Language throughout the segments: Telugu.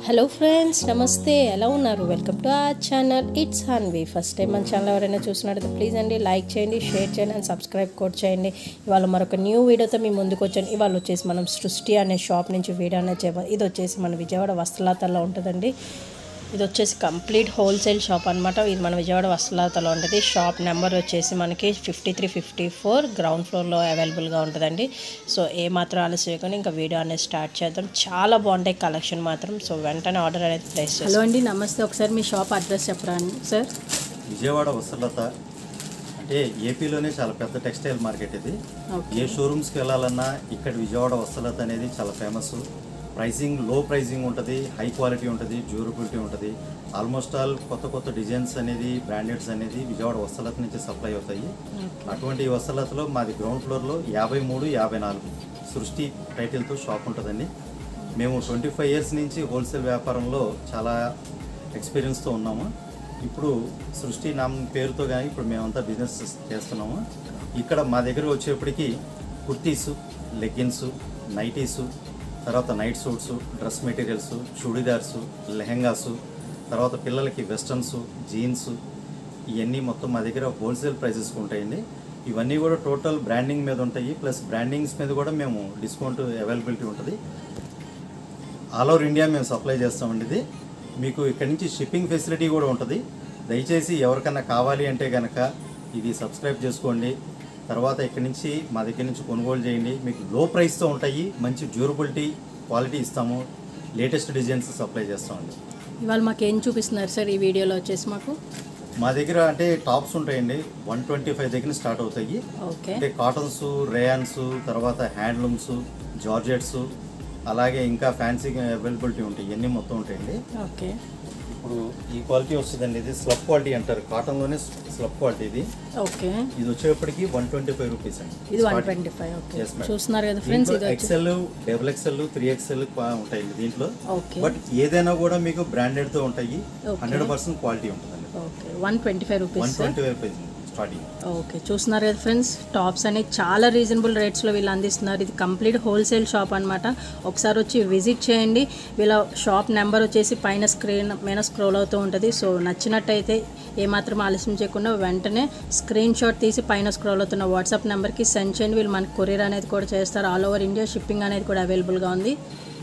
హలో ఫ్రెండ్స్ నమస్తే ఎలా ఉన్నారు welcome to our channel it's Hanvi first time మన ఛానల్ ఎవరైనా చూసినట్లయితే ప్లీజ్ అండి లైక్ చేయండి షేర్ చేయండి అండ్ సబ్స్క్రైబ్ కూడా చేయండి ఇవాళ మరొక న్యూ వీడియోతో మీ ముందుకు వచ్చాను ఇవాళ వచ్చేసి మనం సృష్టి అనే షాప్ నుంచి వీడియో అనేది చేయాలి ఇది వచ్చేసి మన విజయవాడ వస్త్రలతలో ఉంటుందండి ఇది వచ్చేసి కంప్లీట్ హోల్సేల్ షాప్ అనమాట ఇది మన విజయవాడ వస్త్రలతలో ఉంటుంది షాప్ నెంబర్ వచ్చేసి మనకి fifty three fifty four ground ఫ్లోర్లో అవైలబుల్గా ఉంటుందండి సో ఏ మాత్రం ఆలస్యం చేయకుండా ఇంకా వీడియో అనేది స్టార్ట్ చేద్దాం చాలా బాగుంటాయి కలెక్షన్ మాత్రం సో వెంటనే ఆర్డర్ అనేది ప్లేస్ చేస్తాం హలో అండి నమస్తే ఒకసారి మీ షాప్ అడ్రస్ చెప్పరా సార్ విజయవాడ వసలత అంటే ఏపీలోనే చాలా పెద్ద టెక్స్టైల్ మార్కెట్ ఇది ఓకే ఏ షోరూమ్స్కి వెళ్ళాలన్నా ఇక్కడ విజయవాడ వసలత అనేది చాలా ఫేమస్ ప్రైసింగ్ లో ప్రైసింగ్ ఉంటుంది హై క్వాలిటీ ఉంటుంది డ్యూరబిలిటీ ఉంటుంది ఆల్మోస్ట్ ఆల్ కొత్త కొత్త డిజైన్స్ అనేది బ్రాండెడ్స్ అనేది విజయవాడ వసలత నుంచి సప్లై అవుతాయి అటువంటి ఈ వసలతలో మాది గ్రౌండ్ ఫ్లోర్లో యాభై మూడు యాభై నాలుగు సృష్టి టైటిల్తో షాప్ ఉంటుందండి మేము ట్వంటీ ఫైవ్ ఇయర్స్ నుంచి హోల్సేల్ వ్యాపారంలో చాలా ఎక్స్పీరియన్స్తో ఉన్నాము ఇప్పుడు సృష్టి నామ్ పేరుతో కానీ ఇప్పుడు మేమంతా బిజినెస్ చేస్తున్నాము ఇక్కడ మా దగ్గర వచ్చేప్పటికి కుర్తీసు లెగ్గిన్స్ నైటీసు తర్వాత night suits dress materials churidars lehengas తర్వాత పిల్లలకి వెస్ట్రన్స్ జీన్స్ ఇవన్నీ మొత్తం మా దగ్గర హోల్సేల్ ప్రైసెస్ ఉంటాయండి ఇవన్నీ కూడా టోటల్ బ్రాండింగ్ మీద ఉంటాయి ప్లస్ బ్రాండింగ్స్ మీద కూడా మేము డిస్కౌంట్ అవైలబిలిటీ ఉంటుంది ఆల్ ఓవర్ ఇండియా మేము సప్లై చేస్తామండి ఇది మీకు ఇక్కడ నుంచి షిప్పింగ్ ఫెసిలిటీ కూడా ఉంటుంది దయచేసి ఎవరికన్నా కావాలి అంటే కనుక ఇది సబ్స్క్రైబ్ చేసుకోండి తర్వాత ఇక్కడ నుంచి మా దగ్గర నుంచి కొనుగోలు చేయండి మీకు లో ప్రైస్తో ఉంటాయి మంచి డ్యూరబిలిటీ క్వాలిటీ ఇస్తాము లేటెస్ట్ డిజైన్స్ సప్లై చేస్తామండి ఇవాళ మాకు ఏం చూపిస్తున్నారు సార్ ఈ వీడియోలో వచ్చేసి మాకు మా దగ్గర అంటే టాప్స్ ఉంటాయండి వన్ ట్వంటీ ఫైవ్ దగ్గర స్టార్ట్ అవుతాయి ఓకే అంటే కాటన్స్ రేయాన్స్ తర్వాత హ్యాండ్లూమ్స్ జార్జెట్స్ అలాగే ఇంకా ఫ్యాన్సీ అవైలబిలిటీ ఉంటాయి ఇవన్నీ మొత్తం ఉంటాయండి ఓకే ఇప్పుడు ఈ క్వాలిటీ వస్తుందండి ఇది స్లబ్ క్వాలిటీ అంటారు కాటన్లోనే స్లబ్ క్వాలిటీ ఇది ఓకే ఇది వచ్చేప్పటికి వన్ ట్వంటీ ఫైవ్ రూపీస్ అండి ఇది one twenty five okay Yes, madam. చూస్తున్నారు కదా ఫ్రెండ్స్ ఇది వచ్చి XL double XL three XL ఉంటాయండి దీంట్లో ఓకే బట్ ఏదైనా కూడా మీకు బ్రాండెడ్ తో ఉంటాయి Okay. హండ్రెడ్ పర్సెంట్ క్వాలిటీ ఉంటుందండి okay one twenty five one rupees sir twenty five starting okay చూస్తున్నారు కదా ఫ్రెండ్స్ టాప్స్ అనేవి చాలా రీజనబుల్ రేట్స్లో వీళ్ళు అందిస్తున్నారు ఇది కంప్లీట్ హోల్సేల్ షాప్ అనమాట ఒకసారి వచ్చి విజిట్ చేయండి వీళ్ళ షాప్ నెంబర్ వచ్చేసి పైన స్క్రీన్ మీద స్క్రోల్ అవుతూ ఉంటుంది సో నచ్చినట్టయితే ఏమాత్రం ఆలస్యం చేయకుండా వెంటనే స్క్రీన్ షాట్ తీసి పైన స్క్రోల్ అవుతున్న వాట్సాప్ నెంబర్కి సెండ్ చేయండి వీళ్ళు మనకి కొరియర్ అనేది కూడా చేస్తారు ఆల్ ఓవర్ ఇండియా షిప్పింగ్ అనేది కూడా అవైలబుల్గా ఉంది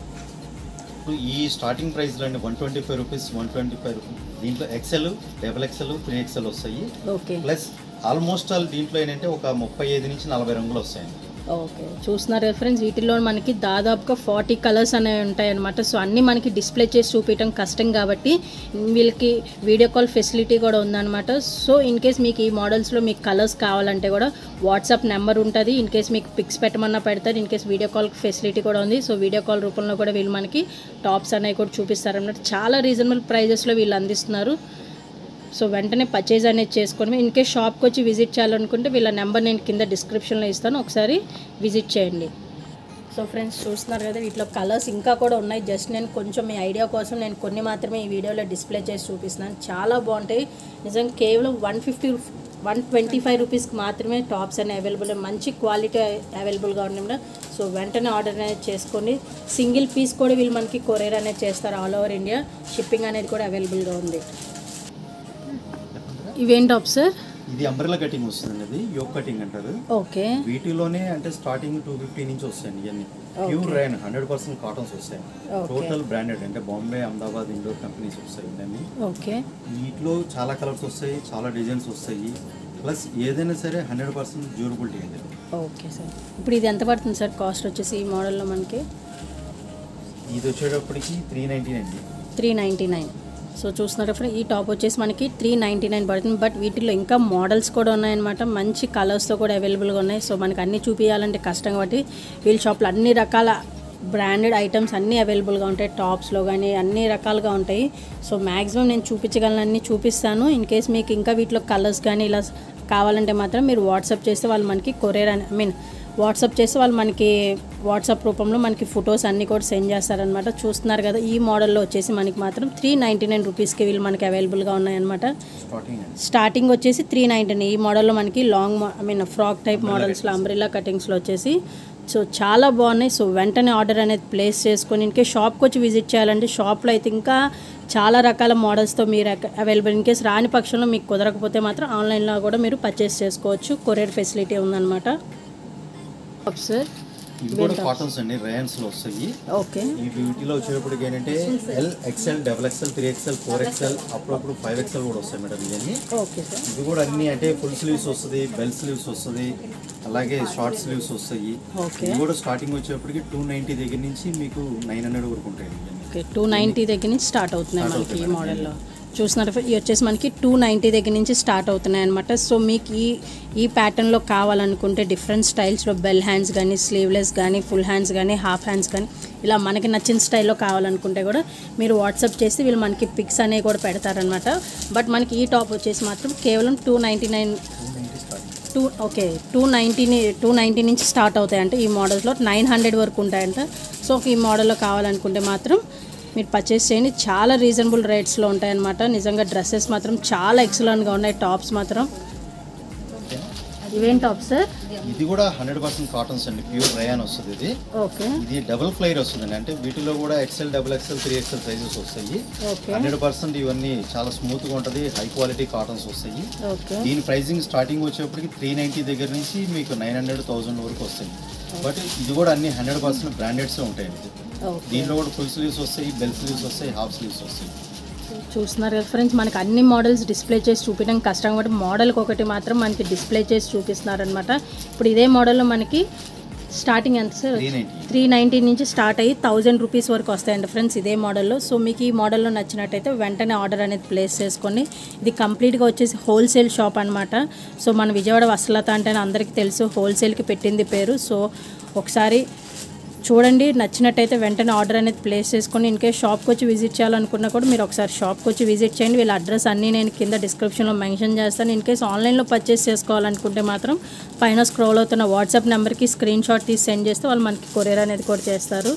ఇప్పుడు ఈ స్టార్టింగ్ ప్రైస్లో అండి one twenty five rupees one twenty five rupees దీంట్లో XL double XL three XL వస్తాయి ఓకే ప్లస్ ఆల్మోస్ట్ ఆల్ దీంట్లో ఏంటంటే ఒక ముప్పై ఐదు నుంచి నలభై రంగులు వస్తాయండి ఓకే చూస్తున్నారు కదా ఫ్రెండ్స్ వీటిలో మనకి దాదాపుగా ఫార్టీ కలర్స్ అనేవి ఉంటాయి అనమాట సో అన్నీ మనకి డిస్ప్లే చేసి చూపించడం కష్టం కాబట్టి వీళ్ళకి వీడియో కాల్ ఫెసిలిటీ కూడా ఉందన్నమాట సో ఇన్ కేస్ మీకు ఈ మోడల్స్లో మీకు కలర్స్ కావాలంటే కూడా వాట్సాప్ నెంబర్ ఉంటుంది ఇన్ కేస్ మీకు పిక్స్ పెట్టమన్నా పెడతారు in case video call facility కూడా ఉంది సో వీడియో కాల్ రూపంలో కూడా వీళ్ళు మనకి టాప్స్ అనేవి కూడా చూపిస్తారన్నమాట చాలా రీజనబుల్ ప్రైజెస్లో వీళ్ళు అందిస్తున్నారు సో వెంటనే పర్చేజ్ అనేది చేసుకొని ఇన్ కేస్ షాప్కి వచ్చి విజిట్ చేయాలనుకుంటే వీళ్ళ నెంబర్ నేను కింద డిస్క్రిప్షన్లో ఇస్తాను ఒకసారి విజిట్ చేయండి సో ఫ్రెండ్స్ చూస్తున్నారు కదా వీటిలో కలర్స్ ఇంకా కూడా ఉన్నాయి జస్ట్ నేను కొంచెం మీ ఐడియా కోసం నేను కొన్ని మాత్రమే ఈ వీడియోలో డిస్ప్లే చేసి చూపిస్తున్నాను చాలా బాగుంటాయి నిజంగా కేవలం one fifty one twenty five రూపీస్కి మాత్రమే టాప్స్ అనేవి అవైలబుల్ మంచి క్వాలిటీ అవైలబుల్గా ఉన్నాయి సో వెంటనే ఆర్డర్ అనేది చేసుకొని సింగిల్ పీస్ కూడా వీళ్ళు మనకి కొరియర్ అనేది చేస్తారు ఆల్ ఓవర్ ఇండియా షిప్పింగ్ అనేది కూడా అవైలబుల్గా ఉంది ఇవేం టాప్ సార్ ఇది అంబ్రెలా కటింగ్ వస్తుందండి అది యోక్ కటింగ్ అంటారు ఓకే వీటిలోనే అంటే స్టార్టింగ్ టూ ఫిఫ్టీ నుంచి వస్తాయండి ఇవన్నీ pure rayon hundred percent cottons వస్తాయి Okay. టోటల్ బ్రాండెడ్ అంటే బాంబే అహ్మదాబాద్ ఇండోర్ కంపెనీస్ వస్తాయి ఇవన్నీ ఓకే వీటిలో చాలా కలర్స్ వస్తాయి చాలా డిజైన్స్ వస్తాయి ప్లస్ ఏదైనా సరే హండ్రెడ్ పర్సెంట్ డ్యూరబిలిటీ అండి ఓకే సార్ ఇప్పుడు ఇది ఎంత పడుతుంది సార్ కాస్ట్ వచ్చేసి ఈ మోడల్లో మనకి ఇది వచ్చేటప్పటికి త్రీ నైంటీ అండి త్రీ నైంటీ నైన్ సో చూస్తున్నప్పుడు ఈ టాప్ వచ్చేసి మనకి త్రీ నైంటీ నైన్ పడుతుంది బట్ వీటిలో ఇంకా మోడల్స్ కూడా ఉన్నాయన్నమాట మంచి కలర్స్తో కూడా అవైలబుల్గా ఉన్నాయి సో మనకి అన్నీ చూపించాలంటే కష్టం కాబట్టి వీళ్ళ షాప్లో అన్ని రకాల బ్రాండెడ్ ఐటమ్స్ అన్నీ అవైలబుల్గా ఉంటాయి టాప్స్లో కానీ అన్ని రకాలుగా ఉంటాయి సో మ్యాక్సిమం నేను చూపించగలను అన్నీ చూపిస్తాను ఇన్ కేస్ మీకు ఇంకా వీటిలో కలర్స్ కానీ ఇలా కావాలంటే మాత్రం మీరు వాట్సాప్ చేస్తే వాళ్ళు మనకి కొరియర్ ఐ మీన్ వాట్సాప్ చేస్తే వాళ్ళు మనకి వాట్సాప్ రూపంలో మనకి ఫొటోస్ అన్నీ కూడా సెండ్ చేస్తారనమాట చూస్తున్నారు కదా ఈ మోడల్లో వచ్చేసి మనకి మాత్రం త్రీ నైంటీ నైన్ రూపీస్కి వీళ్ళు మనకి అవైలబుల్గా ఉన్నాయన్నమాట స్టార్టింగ్ అండి స్టార్టింగ్ వచ్చేసి త్రీ నైంటీ ఈ మోడల్లో మనకి long I mean frock type మోడల్స్లో అంబ్రిల్లా కటింగ్స్లో వచ్చేసి సో చాలా బాగున్నాయి సో వెంటనే ఆర్డర్ అనేది ప్లేస్ చేసుకొని ఇంకే షాప్కి వచ్చి విజిట్ చేయాలంటే షాప్లో అయితే ఇంకా చాలా రకాల మోడల్స్తో మీరు అవైలబుల్ ఇన్ కేస్ రాని పక్షంలో మీకు కుదరకపోతే మాత్రం ఆన్లైన్లో కూడా మీరు పర్చేస్ చేసుకోవచ్చు కొరియర్ ఫెసిలిటీ ఉందన్నమాట సార్ ఇవి కూడా కాటన్స్ అండి రేయన్స్ లో వస్తాయి ఓకే ఈ వీటిలో వచ్చేటప్పటికి ఏంటంటే L XL double XL three XL four XL అప్పుడప్పుడు ఫైవ్ ఎక్స్ఎల్ కూడా వస్తాయి మేడం ఇవన్నీ ఓకే సార్ ఇది కూడా అన్ని అంటే ఫుల్ స్లీవ్స్ వస్తుంది బెల్ స్లీవ్స్ వస్తుంది అలాగే షార్ట్ స్లీవ్స్ వస్తాయి ఓకే ఇది కూడా స్టార్టింగ్ వచ్చేప్పటికి టూ నైన్టీ దగ్గర నుంచి మీకు నైన్ హండ్రెడ్ వరకు ఉంటాయి ఇవన్నీ ఓకే టూ నైంటీ దగ్గర నుంచి స్టార్ట్ అవుతున్నాయి Start మనకి ఈ అవుతున్నాయి. మోడల్లో చూస్తున్నారు ఇవి వచ్చేసి మనకి టూ నైంటీ దగ్గర నుంచి స్టార్ట్ అవుతున్నాయి అనమాట సో మీకు ఈ ఈ ప్యాటర్న్లో కావాలనుకుంటే డిఫరెంట్ స్టైల్స్లో బెల్ హ్యాండ్స్ కానీ స్లీవ్లెస్ కానీ ఫుల్ హ్యాండ్స్ కానీ హాఫ్ హ్యాండ్స్ కానీ ఇలా మనకి నచ్చిన స్టైల్లో కావాలనుకుంటే కూడా మీరు వాట్సాప్ చేసి వీళ్ళు మనకి పిక్స్ అనేవి కూడా పెడతారనమాట బట్ మనకి ఈ టాప్ వచ్చేసి మాత్రం కేవలం two ninety nine two ninety starting two okay two నైంటీని టూ నైంటీ నుంచి స్టార్ట్ అవుతాయంట ఈ మోడల్స్లో నైన్ హండ్రెడ్ వరకు ఉంటాయంట సో ఈ మోడల్లో కావాలనుకుంటే మాత్రం మీరు పర్చేస్ చేయండి చాలా రీజనబుల్ రేట్స్లో ఉంటాయన్నమాట నిజంగా డ్రెస్సెస్ మాత్రం చాలా ఎక్సలెంట్గా ఉన్నాయి టాప్స్ మాత్రం ఇవేం టాప్స్ సార్ ఇది కూడా హండ్రెడ్ పర్సెంట్ కాటన్స్ అండి ప్యూర్ రయాన్ వస్తుంది ఇది ఓకే ఇది డబుల్ ఫ్లైర్ వస్తుందండి అంటే వీటిలో కూడా XL double XL three XL sizes వస్తాయి ఓకే హండ్రెడ్ పర్సెంట్ ఇవన్నీ చాలా స్మూత్ గా ఉంటుంది హై క్వాలిటీ కాటన్స్ వస్తాయి ఓకే దీని ప్రైసింగ్ స్టార్టింగ్ వచ్చేప్పటికి త్రీ నైన్టీ దగ్గర నుంచి మీకు నైన్ హండ్రెడ్ థౌసండ్ వరకు వస్తాయి బట్ ఇది కూడా అన్ని హండ్రెడ్ పర్సెంట్ బ్రాండెడ్స్ ఉంటాయండి ఓకే దీనిలో కూడా ఫుల్ స్లీవ్స్ వస్తాయి బెల్ స్లీవ్స్ వస్తాయి హాఫ్ స్లీవ్స్ వస్తాయి చూస్తున్నారు కదా ఫ్రెండ్స్ మనకి అన్ని మోడల్స్ డిస్ప్లే చేసి చూపించడం కష్టం కాబట్టి మోడల్కి ఒకటి మాత్రం మనకి డిస్ప్లే చేసి చూపిస్తున్నారనమాట ఇప్పుడు ఇదే మోడల్లో మనకి స్టార్టింగ్ ఎంత sir three ninety three ninety నుంచి స్టార్ట్ అయ్యి థౌజండ్ రూపీస్ వరకు వస్తాయండి ఫ్రెండ్స్ ఇదే మోడల్లో సో మీకు ఈ మోడల్లో నచ్చినట్టయితే వెంటనే ఆర్డర్ అనేది ప్లేస్ చేసుకోండి ఇది కంప్లీట్గా వచ్చేసి హోల్సేల్ షాప్ అనమాట సో మన విజయవాడ వసలత అంటే అందరికీ తెలుసు హోల్సేల్కి పెట్టింది పేరు సో ఒకసారి చూడండి నచ్చినట్టయితే వెంటనే ఆర్డర్ అనేది ప్లేస్ చేసుకొని ఇన్ కేస్ షాప్కి వచ్చి విజిట్ చేయాలనుకున్నా కూడా మీరు ఒకసారి షాప్కి వచ్చి విజిట్ చేయండి వీళ్ళ అడ్రస్ అన్నీ నేను కింద డిస్క్రిప్షన్లో మెన్షన్ చేస్తాను ఇన్ కేస్ ఆన్లైన్లో పర్చేస్ చేసుకోవాలనుకుంటే మాత్రం పైన స్క్రోల్ అవుతున్న వాట్సాప్ నెంబర్కి స్క్రీన్ షాట్ తీసి సెండ్ చేస్తే వాళ్ళు మనకి కొరియర్ అనేది కూడా చేస్తారు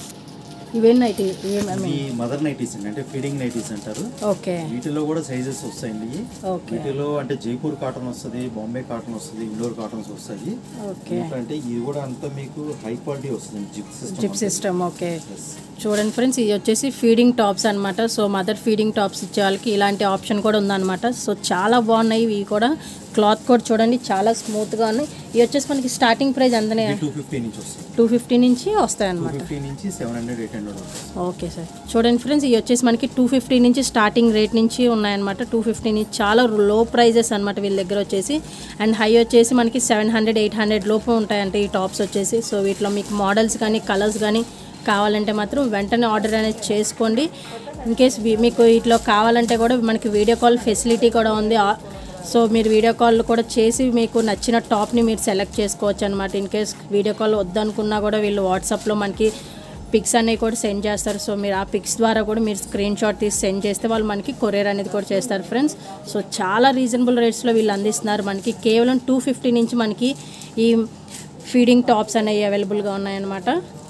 ఇవేం నైట్ ఏమేమి ఈ మదర్ నైటీస్ అండి అంటే ఫీడింగ్ నైటీస్ అంటారు ఓకే వీటిలో కూడా సైజెస్ వస్తాయండి ఓకే వీటిలో అంటే జైపూర్ కాటన్ వస్తుంది బాంబే కాటన్ వస్తుంది ఇండోర్ కాటన్స్ వస్తాయి ఓకే ఎందుకంటే ఇది కూడా అంతా మీకు హై క్వాలిటీ వస్తుంది zip zip system system okay చూడండి ఫ్రెండ్స్ ఇది వచ్చేసి ఫీడింగ్ టాప్స్ అనమాట సో మదర్ ఫీడింగ్ టాప్స్ ఇచ్చే వాళ్ళకి ఇలాంటి ఆప్షన్ కూడా ఉందన్నమాట సో చాలా బాగున్నాయి ఇవి కూడా క్లాత్ కూడా చూడండి చాలా స్మూత్గా ఉన్నాయి ఇవి వచ్చేసి మనకి స్టార్టింగ్ ప్రైస్ ఎంతనే టూ ఫిఫ్టీ నుంచి వస్తుంది టూ ఫిఫ్టీ నుంచి వస్తాయి టూ అనమాట ఫిఫ్టీ నుంచి సెవెన్ హండ్రెడ్ ఎయిట్ హండ్రెడ్ వస్తుంది ఓకే సార్ చూడండి ఫ్రెండ్స్ ఇవి వచ్చేసి మనకి టూ ఫిఫ్టీ నుంచి స్టార్టింగ్ రేట్ నుంచి ఉన్నాయన్నమాట టూ ఫిఫ్టీ నుంచి చాలా లో ప్రైజెస్ అనమాట వీళ్ళ దగ్గర వచ్చేసి అండ్ హై వచ్చేసి మనకి సెవెన్ హండ్రెడ్ ఎయిట్ హండ్రెడ్ లోపు ఉంటాయంటే ఈ టాప్స్ వచ్చేసి సో వీటిలో మీకు మోడల్స్ కానీ కలర్స్ కానీ కావాలంటే మాత్రం వెంటనే ఆర్డర్ అనేది చేసుకోండి ఇన్ కేస్ మీకు వీటిలో కావాలంటే కూడా మనకి వీడియో కాల్ ఫెసిలిటీ కూడా ఉంది ఆ- సో మీరు వీడియో కాల్ కూడా చేసి మీకు నచ్చిన టాప్ని మీరు సెలెక్ట్ చేసుకోవచ్చు అనమాట ఇన్ కేస్ వీడియో కాల్ వద్దనుకున్నా కూడా వీళ్ళు వాట్సాప్లో మనకి పిక్స్ అనేవి కూడా సెండ్ చేస్తారు సో మీరు ఆ పిక్స్ ద్వారా కూడా మీరు స్క్రీన్ షాట్ తీసి సెండ్ చేస్తే వాళ్ళు మనకి కొరియర్ అనేది కూడా చేస్తారు ఫ్రెండ్స్ సో చాలా రీజనబుల్ రేట్స్లో వీళ్ళు అందిస్తున్నారు మనకి కేవలం టూ ఫిఫ్టీ నుంచి మనకి ఈ ఫీడింగ్ టాప్స్ అనేవి అవైలబుల్గా ఉన్నాయన్నమాట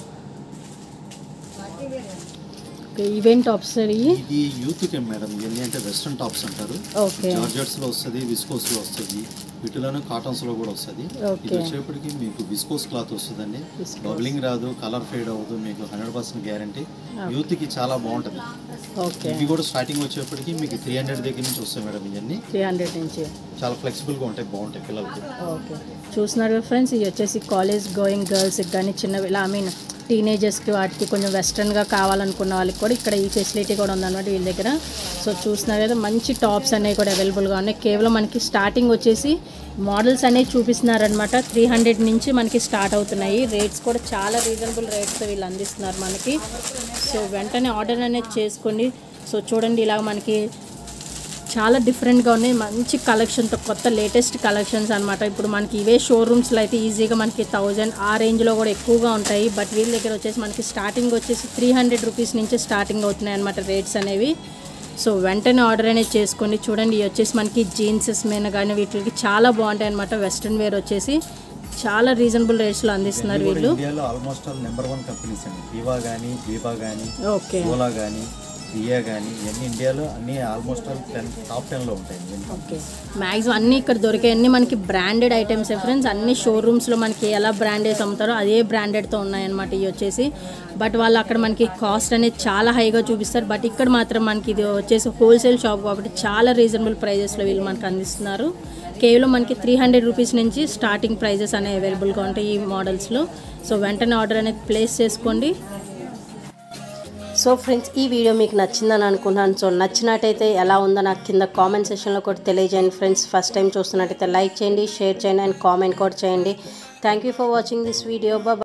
ఓకే, ఇవేం టాప్స్ సార్ ఇవి ఇది యూత్ కి మేడం ఇవన్నీ అంటే వెస్ట్రన్ టాప్స్ అంటారు ఓకే జార్జెట్స్ లో వస్తుంది విస్కోస్ లో వస్తుంది వీటిలోనే కాటన్స్ లో కూడా వస్తుంది ఓకే. ఇది వచ్చేప్పటికి మీకు విస్కోస్ క్లాత్ వస్తుందండి Viscose. బబ్లింగ్ రాదు కలర్ ఫేడ్ అవ్వదు మీకు హండ్రెడ్ పర్సెంట్ గ్యారంటీ యూత్ కి చాలా బాగుంటుంది ఓకే ఇవి కూడా స్టార్టింగ్ వచ్చేప్పటికి మీకు త్రీ హండ్రెడ్ దగ్గర నుంచి వస్తాయి మేడం ఇవన్నీ త్రీ హండ్రెడ్ నుంచి చాలా ఫ్లెక్సిబుల్ గా ఉంటాయి బాగుంటాయి పిల్లలకి ఓకే చూస్తున్నారు కదా ఫ్రెండ్స్ ఇది వచ్చేసి కాలేజ్ గోయింగ్ గర్ల్స్కి కానీ చిన్న ఇలా ఐ మీన్ టీనేజర్స్కి వాటికి కొంచెం వెస్ట్రన్గా కావాలనుకున్న వాళ్ళకి కూడా ఇక్కడ ఈ ఫెసిలిటీ కూడా ఉందన్నమాట వీళ్ళ దగ్గర సో చూస్తున్నారు కదా మంచి టాప్స్ అనేవి కూడా అవైలబుల్గా ఉన్నాయి కేవలం మనకి స్టార్టింగ్ వచ్చేసి మోడల్స్ అనేవి చూపిస్తున్నారనమాట త్రీ హండ్రెడ్ నుంచి మనకి స్టార్ట్ అవుతున్నాయి రేట్స్ కూడా చాలా రీజనబుల్ రేట్స్తో వీళ్ళు అందిస్తున్నారు మనకి సో వెంటనే ఆర్డర్ అనేది చేసుకోండి సో చూడండి ఇలా మనకి చాలా డిఫరెంట్గా ఉన్నాయి మంచి కలెక్షన్తో కొత్త లేటెస్ట్ కలెక్షన్స్ అనమాట ఇప్పుడు మనకి ఇవే షోరూమ్స్లో అయితే ఈజీగా మనకి థౌజండ్ ఆ రేంజ్లో కూడా ఎక్కువగా ఉంటాయి బట్ వీళ్ళ దగ్గర వచ్చేసి మనకి స్టార్టింగ్ వచ్చేసి త్రీ హండ్రెడ్ రూపీస్ నుంచి స్టార్టింగ్ అవుతున్నాయి అనమాట రేట్స్ అనేవి సో వెంటనే ఆర్డర్ అనేది చేసుకోండి చూడండి ఇవి వచ్చేసి మనకి జీన్సెస్ మీద కానీ వీటికి చాలా బాగుంటాయి అనమాట వెస్ట్రన్ వేర్ వచ్చేసి చాలా రీజనబుల్ రేట్స్లో అందిస్తున్నారు ఇవన్నీ కూడా వీళ్ళు ఇండియాలో almost all number one companies అండి వివా కానీ బీబా కానీ ఓకే ఓలా కానీ దియా కానీ ఇవన్నీ ఇండియాలో అన్ని ఆల్మోస్ట్ ఆల్ టెన్ టాప్ టెన్లో ఉంటాయి ఇవన్నీ ఓకే మ్యాక్సిమం అన్నీ ఇక్కడ దొరికే అన్ని మనకి బ్రాండెడ్ ఐటమ్స్ ఫ్రెండ్స్ అన్ని షోరూమ్స్లో మనకి ఎలా బ్రాండెడ్స్ అమ్ముతారో అదే బ్రాండెడ్తో ఉన్నాయన్నమాట ఇవి వచ్చేసి బట్ వాళ్ళు అక్కడ మనకి కాస్ట్ అనేది చాలా హైగా చూపిస్తారు బట్ ఇక్కడ మాత్రం మనకి ఇది వచ్చేసి హోల్సేల్ షాప్ కాబట్టి చాలా రీజనబుల్ ప్రైజెస్లో వీళ్ళు మనకు అందిస్తున్నారు కేవలం మనకి త్రీ హండ్రెడ్ రూపీస్ నుంచి స్టార్టింగ్ ప్రైజెస్ అనేవి అవైలబుల్గా ఉంటాయి ఈ మోడల్స్లో సో వెంటనే ఆర్డర్ అనేది ప్లేస్ చేసుకోండి సో ఫ్రెండ్స్ ఈ వీడియో మీకు నచ్చిందని అనుకుంటున్నాను సో నచ్చినట్టయితే ఎలా ఉందో నాకు కింద కామెంట్ సెక్షన్లో కూడా తెలియజేయండి ఫ్రెండ్స్ ఫస్ట్ టైం చూస్తున్నట్టయితే లైక్ చేయండి షేర్ చేయండి అండ్ కామెంట్ కూడా చేయండి thank you for watching this video bye